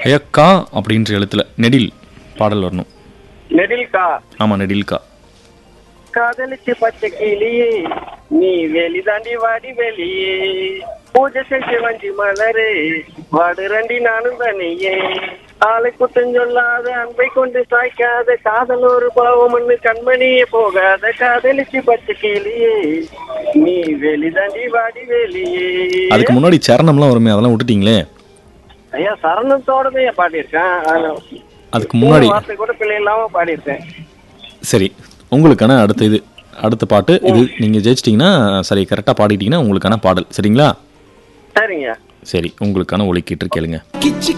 ஐயா கா அப்படின்ற எழுத்துல நெடில் பாடல் வரணும் நெடில்கா ஆமா நெடில் கா காதலிச்சு பச்சை கிளியே நீ வெளி தாண்டி வாடி வெளியே பூஜை செஞ்சு வஞ்சி மலரே வாடு ரண்டி நானும் தனியே ஆளை குத்தம் சொல்லாத அன்பை கொண்டு சாய்க்காத காதல் ஒரு பாவம்னு கண்மணியே போகாத காதலிச்சு பச்சை கிளியே நீ வெளி தாண்டி வாடி வெளியே அதுக்கு முன்னாடி சரணம்லாம் வருமே அதெல்லாம் விட்டுட்டீங்களே ஐயா சரணத்தோடவே பாடியிருக்கேன் அதுல அதுக்கு முன்னாடி வார்த்தை கூட பிள்ளை இல்லாம பாடியிருக்கேன் சரி உங்களுக்கான அடுத்த இது அடுத்த பாட்டு இது நீங்க ஜெயிச்சிட்டீங்கன்னா சரி கரெக்டா பாடிட்டீங்கன்னா உங்களுக்கான பாடல் சரிங்களா சரிங்க சரி உங்களுக்கான ஒலிக்கிட்டு கேளுங்க